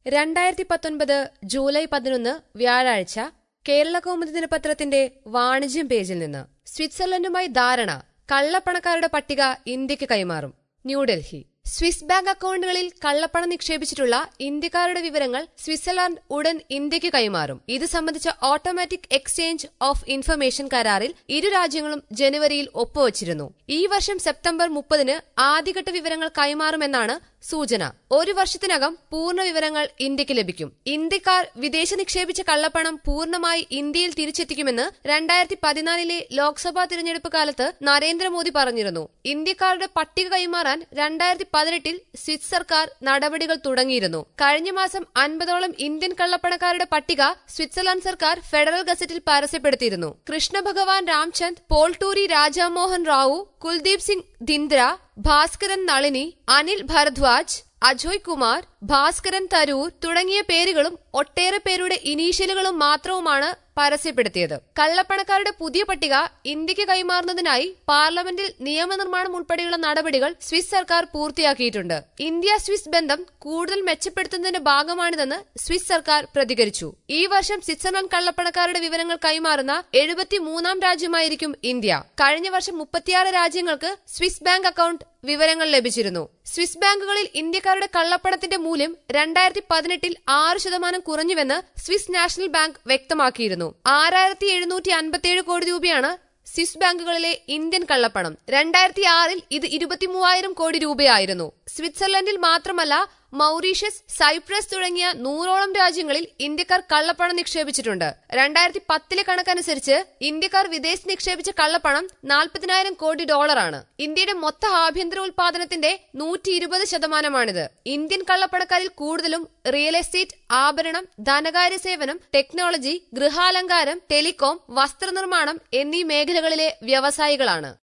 രണ്ടായിരത്തി പത്തൊൻപത് ജൂലൈ പതിനൊന്ന് വ്യാഴാഴ്ച കേരള കൗമുദി ദിനപത്രത്തിന്റെ വാണിജ്യം പേജിൽ നിന്ന് സ്വിറ്റ്സർലൻഡുമായി ധാരണ കള്ളപ്പണക്കാരുടെ പട്ടിക ഇന്ത്യക്ക് കൈമാറും ന്യൂഡൽഹി സ്വിസ് ബാങ്ക് അക്കൌണ്ടുകളിൽ കള്ളപ്പണം നിക്ഷേപിച്ചിട്ടുള്ള ഇന്ത്യക്കാരുടെ വിവരങ്ങൾ സ്വിറ്റ്സർലാൻഡ് ഉടൻ ഇന്ത്യക്ക് കൈമാറും ഇത് സംബന്ധിച്ച ഓട്ടോമാറ്റിക് എക്സ്ചേഞ്ച് ഓഫ് ഇൻഫർമേഷൻ കരാറിൽ ഇരു രാജ്യങ്ങളും ജനുവരിയിൽ ഒപ്പുവച്ചിരുന്നു ഈ വർഷം സെപ്റ്റംബർ മുപ്പതിന് ആദ്യഘട്ട വിവരങ്ങൾ കൈമാറുമെന്നാണ് സൂചന ഒരു വർഷത്തിനകം പൂർണ്ണ വിവരങ്ങൾ ഇന്ത്യക്ക് ലഭിക്കും ഇന്ത്യക്കാർ വിദേശ നിക്ഷേപിച്ച കള്ളപ്പണം പൂർണ്ണമായി ഇന്ത്യയിൽ തിരിച്ചെത്തിക്കുമെന്ന് രണ്ടായിരത്തി പതിനാലിലെ ലോക്സഭാ തിരഞ്ഞെടുപ്പ് കാലത്ത് നരേന്ദ്രമോദി പറഞ്ഞിരുന്നു ഇന്ത്യക്കാരുടെ പട്ടിക കൈമാറാൻ രണ്ടായിരത്തി പതിനെട്ടിൽ സ്വിസ് സർക്കാർ നടപടികൾ തുടങ്ങിയിരുന്നു കഴിഞ്ഞ മാസം അൻപതോളം ഇന്ത്യൻ കള്ളപ്പണക്കാരുടെ പട്ടിക സ്വിറ്റ്സർലൻഡ് സർക്കാർ ഫെഡറൽ ഗസറ്റിൽ പരസ്യപ്പെടുത്തിയിരുന്നു കൃഷ്ണ ഭഗവാൻ രാംചന്ദ് പോൾട്ടൂരി രാജാമോഹൻ റാവു കുൽദീപ് സിംഗ് ധിന്ദ്ര ഭാസ്കരൻ നളിനി അനിൽ ഭരദ്വാജ് അജോയ് കുമാർ ഭാസ്കരൻ തരൂർ തുടങ്ങിയ പേരുകളും ഒട്ടേറെ പേരുടെ ഇനീഷ്യലുകളും മാത്രവുമാണ് പരസ്യപ്പെടുത്തിയത് കള്ളപ്പണക്കാരുടെ പുതിയ പട്ടിക ഇന്ത്യക്ക് കൈമാറുന്നതിനായി പാർലമെന്റിൽ നിയമനിർമ്മാണം ഉൾപ്പെടെയുള്ള നടപടികൾ സ്വിസ് സർക്കാർ പൂർത്തിയാക്കിയിട്ടുണ്ട് ഇന്ത്യ സ്വിസ് ബന്ധം കൂടുതൽ മെച്ചപ്പെടുത്തുന്നതിന്റെ ഭാഗമാണിതെന്ന് സ്വിസ് സർക്കാർ പ്രതികരിച്ചു ഈ വർഷം സ്വിറ്റ്സർലൻഡ് കള്ളപ്പണക്കാരുടെ വിവരങ്ങൾ കൈമാറുന്ന എഴുപത്തിമൂന്നാം രാജ്യമായിരിക്കും ഇന്ത്യ കഴിഞ്ഞ വർഷം മുപ്പത്തിയാറ് രാജ്യങ്ങൾക്ക് സ്വിസ് ബാങ്ക് അക്കൌണ്ട് വിവരങ്ങൾ ലഭിച്ചിരുന്നു സ്വിസ് ബാങ്കുകളിൽ ഇന്ത്യക്കാരുടെ കള്ളപ്പണത്തിന്റെ മൂല്യം രണ്ടായിരത്തി പതിനെട്ടിൽ ആറ് ശതമാനം കുറഞ്ഞുവെന്ന് സ്വിസ് നാഷണൽ ബാങ്ക് വ്യക്തമാക്കിയിരുന്നു ആറായിരത്തി എഴുന്നൂറ്റി അൻപത്തിയേഴ് കോടി രൂപയാണ് സ്വിസ് ബാങ്കുകളിലെ ഇന്ത്യൻ കള്ളപ്പണം രണ്ടായിരത്തി ആറിൽ ഇത് ഇരുപത്തിമൂവായിരം കോടി രൂപയായിരുന്നു സ്വിറ്റ്സർലൻഡിൽ മാത്രമല്ല മൌറീഷ്യസ് സൈപ്രസ് തുടങ്ങിയ നൂറോളം രാജ്യങ്ങളിൽ ഇന്ത്യക്കാർ കള്ളപ്പണം നിക്ഷേപിച്ചിട്ടുണ്ട് രണ്ടായിരത്തി പത്തിലെ കണക്കനുസരിച്ച് ഇന്ത്യക്കാർ വിദേശത്ത് നിക്ഷേപിച്ച കള്ളപ്പണം നാൽപ്പതിനായിരം കോടി ഡോളറാണ് ഇന്ത്യയുടെ മൊത്ത ആഭ്യന്തര ഉൽപാദനത്തിന്റെ നൂറ്റി ഇരുപത് ശതമാനമാണിത് ഇന്ത്യൻ കള്ളപ്പണക്കാരിൽ കൂടുതലും റിയൽ എസ്റ്റേറ്റ് ആഭരണം ധനകാര്യ സേവനം ടെക്നോളജി ഗൃഹാലങ്കാരം ടെലികോം വസ്ത്രനിർമ്മാണം എന്നീ മേഖലകളിലെ വ്യവസായികളാണ്